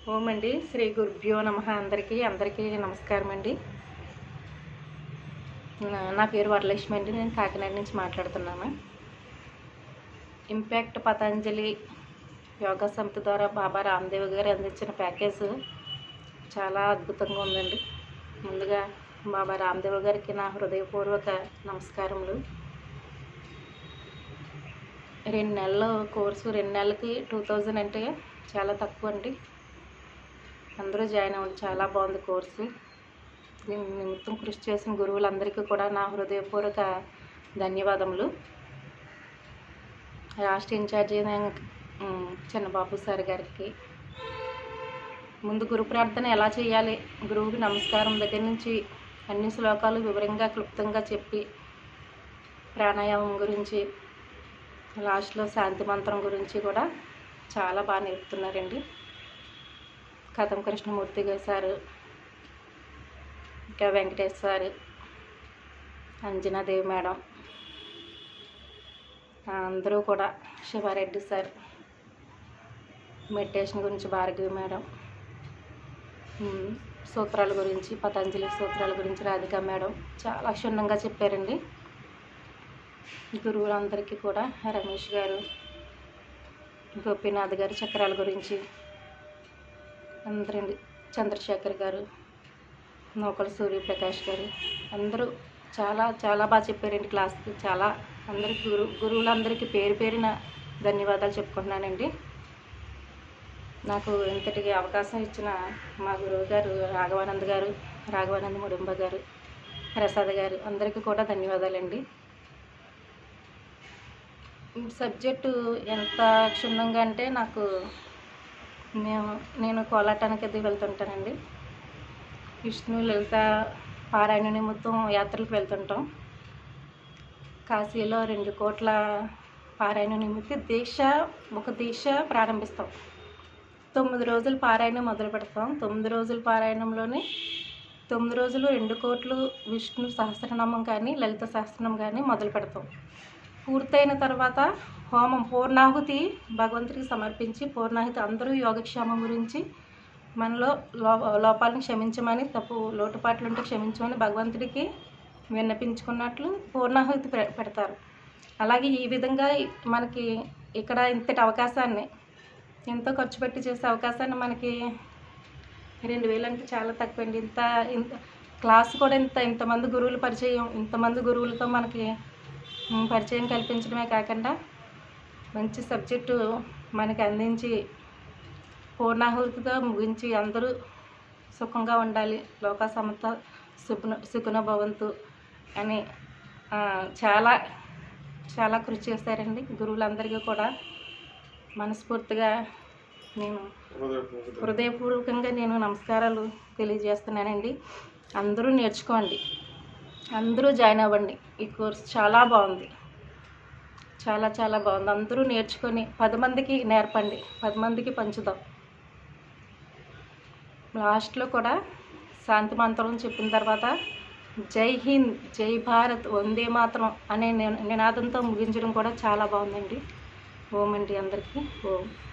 ఓం అండి శ్రీ గురుభ్యో నమ అందరికీ అందరికీ నమస్కారం అండి నా- నా పేరు వరలక్ష్మి అండి నేను కాకినాడ నుంచి మాట్లాడుతున్నాను ఇంపాక్ట్ పతంజలి యోగా సమితి ద్వారా బాబా రామ్దేవ్ గారు అందించిన ప్యాకేజ్ చాలా అద్భుతంగా ఉందండి ముందుగా బాబా రామ్దేవ్ గారికి నా హృదయపూర్వక నమస్కారములు రెండు నెలలు కోర్సు రెండు నెలలకి టూ థౌజండ్ అంటే చాలా తక్కువ అండి అందరూ జాయిన్ అవ్వండి చాలా బాగుంది కోర్సు దీని నిమిత్తం కృషి చేసిన గురువులందరికీ కూడా నా హృదయపూర్వక ధన్యవాదములు రాష్ట్ర ఇన్ఛార్జి ఉమ్, చిన్నబాబు సార్ గారికి ముందు గురు ప్రార్థన ఎలా చేయాలి గురువుకి నమస్కారం దగ్గర నుంచి అన్ని శ్లోకాలు వివరంగా క్లుప్తంగా చెప్పి ప్రాణాయామం గురించి లాస్ట్లో శాంతి మంత్రం గురించి కూడా చాలా బాగా నేర్పుతున్నారండి కథం కృష్ణమూర్తి గారు సారు ఇంకా వెంకటేష్ సారు అంజనాదేవి మేడం అందరూ కూడా శివారెడ్డి సార్ మెడిటేషన్ గురించి భార్గవి మేడం ఉమ్, సూత్రాల గురించి పతంజలి సూత్రాల గురించి రాధిక మేడం చాలా క్షుణ్ణంగా చెప్పారండి గురువులందరికీ కూడా రమేష్ గారు గోపీనాథ్ గారు చక్రాల గురించి అందరండి చంద్రశేఖర్ గారు నౌకల సూర్యప్రకాష్ గారు అందరూ చాలా చాలా బాగా చెప్పారండి క్లాస్కి చాలా అందరికి గురు గురువులందరికీ పేరు పేరున ధన్యవాదాలు చెప్పుకుంటున్నానండి నాకు ఇంతటికి అవకాశం ఇచ్చిన మా గురువు గారు రాఘవానంద్ గారు రాఘవానంద ముడింబ గారు ప్రసాద్ గారు అందరికీ కూడా ధన్యవాదాలండి సబ్జెక్టు ఎంత క్షుణ్ణంగా అంటే నాకు మేము నేను కోలాటానికి అది వెళ్తుంటానండి విష్ణు లలిత పారాయణ నిమిత్తం యాత్రలకు వెళ్తుంటాం కాశీలో రెండు కోట్ల పారాయణ నిమిత్తం దీక్ష ఒక దీక్ష ప్రారంభిస్తాం తొమ్మిది రోజులు పారాయణం మొదలు పెడతాం తొమ్మిది రోజుల పారాయణంలోనే తొమ్మిది రోజులు రెండు కోట్లు విష్ణు సహస్రనామం కానీ లలిత సహస్రనామం కానీ మొదలు పెడతాం పూర్తయిన తర్వాత హోమం పూర్ణాహుతి భగవంతుడికి సమర్పించి పూర్ణాహుతి అందరూ యోగక్షేమం గురించి మనలో లో లోపాలను క్షమించమని తప్పు లోటుపాట్లు ఉంటే క్షమించమని భగవంతుడికి విన్నపించుకున్నట్లు పూర్ణాహుతి పె- పెడతారు అలాగే ఈ విధంగా మనకి ఇక్కడ ఇంతటి అవకాశాన్ని ఎంతో ఖర్చు పెట్టి చేసే అవకాశాన్ని మనకి రెండు వేలు అంటే చాలా తక్కువ అండి ఇంత ఇంత క్లాస్ కూడా ఇంత ఇంతమంది గురువుల పరిచయం ఇంతమంది గురువులతో మనకి ఉమ్, పరిచయం కల్పించడమే కాకుండా మంచి సబ్జెక్టు మనకి అందించి పూర్ణాహుతిగా ముగించి అందరూ సుఖంగా ఉండాలి లోక సమత సుఖన సుఖన భవంతు అని ఆ, చాలా చాలా కృషి చేశారండి గురువులందరికీ కూడా మనస్ఫూర్తిగా నేను హృదయపూర్వకంగా నేను నమస్కారాలు తెలియజేస్తున్నానండి అందరూ నేర్చుకోండి అందరూ జాయిన్ అవ్వండి ఈ కోర్స్ చాలా బాగుంది చాలా చాలా బాగుంది అందరూ నేర్చుకొని పది మందికి నేర్పండి పది మందికి పంచుదాం లాస్ట్లో కూడా శాంతి మంత్రం చెప్పిన తర్వాత జై హింద్ జై భారత్ వందే మాత్రం అనే నినాదంతో ముగించడం కూడా చాలా బాగుందండి ఓం అండి అందరికీ ఓం